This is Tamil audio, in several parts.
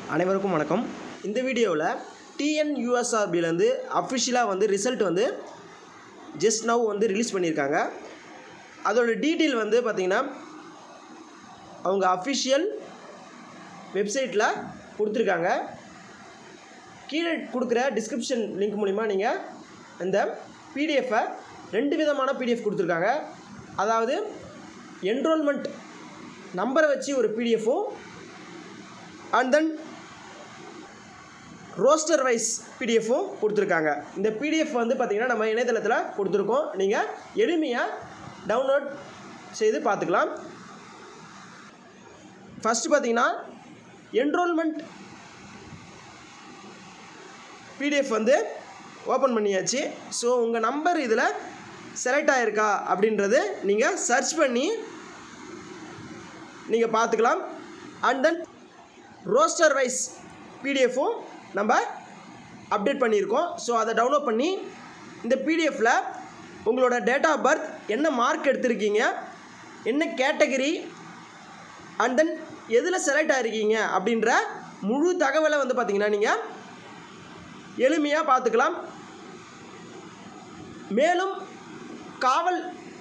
அனைவருக்கும் வணக்கம் இந்த வீடியோவில் டிஎன்யூஎஸ்ஆர்பிலேருந்து அஃபிஷியலாக வந்து ரிசல்ட் வந்து ஜஸ்ட் நவ் வந்து ரிலீஸ் பண்ணியிருக்காங்க அதோட டீட்டெயில் வந்து பார்த்திங்கன்னா அவங்க அஃபிஷியல் வெப்சைட்டில் கொடுத்துருக்காங்க கீழே கொடுக்குற டிஸ்கிரிப்ஷன் லிங்க் மூலிமா நீங்கள் இந்த பிடிஎஃப்பை ரெண்டு விதமான பிடிஎஃப் கொடுத்துருக்காங்க அதாவது என்ரோல்மெண்ட் நம்பரை வச்சு ஒரு பிடிஎஃப்பும் அண்ட் தென் ரோஸ்டர் வைஸ் பிடிஎஃப்பும் கொடுத்துருக்காங்க இந்த பிடிஎஃப் வந்து பார்த்திங்கன்னா நம்ம இணையதளத்தில் கொடுத்துருக்கோம் நீங்கள் எளிமையாக டவுன்லோட் செய்து பார்த்துக்கலாம் ஃபஸ்ட்டு பார்த்தீங்கன்னா என்ரோல்மெண்ட் பிடிஎஃப் வந்து ஓப்பன் பண்ணியாச்சு ஸோ உங்கள் நம்பர் இதில் செலக்ட் ஆகிருக்கா அப்படின்றது நீங்கள் சர்ச் பண்ணி நீங்கள் பார்த்துக்கலாம் அண்ட் தென் ரோஸ்டர் வைஸ் பிடிஎஃப்பும் நம்ம அப்டேட் பண்ணியிருக்கோம் ஸோ அதை டவுன்லோட் பண்ணி இந்த பிடிஎஃப்பில் உங்களோட டேட் ஆஃப் பர்த் என்ன மார்க் எடுத்திருக்கீங்க என்ன கேட்டகரி அண்ட் தென் எதில் செலக்ட் ஆகிருக்கீங்க அப்படின்ற முழு தகவலை வந்து பார்த்திங்கன்னா நீங்கள் எளிமையாக பார்த்துக்கலாம் மேலும் காவல்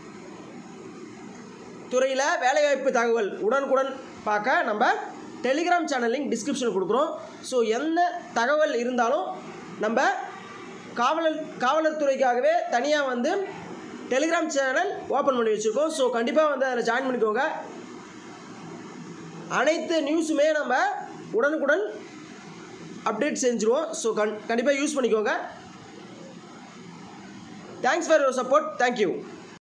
துறையில் வேலைவாய்ப்பு தகவல் உடனுக்குடன் பார்க்க நம்ம டெலிகிராம் சேனல் லிங்க் டிஸ்கிரிப்ஷன் கொடுக்குறோம் ஸோ எந்த தகவல் இருந்தாலும் நம்ம காவலர் காவலர் துறைக்காகவே தனியாக வந்து டெலிகிராம் சேனல் ஓப்பன் பண்ணி வச்சுருக்கோம் ஸோ கண்டிப்பாக வந்து அதில் ஜாயின் பண்ணிக்கோங்க அனைத்து நியூஸுமே நம்ம உடனுக்குடன் அப்டேட் செஞ்சுருவோம் ஸோ கண் கண்டிப்பாக யூஸ் பண்ணிக்கோங்க thanks for your support thank you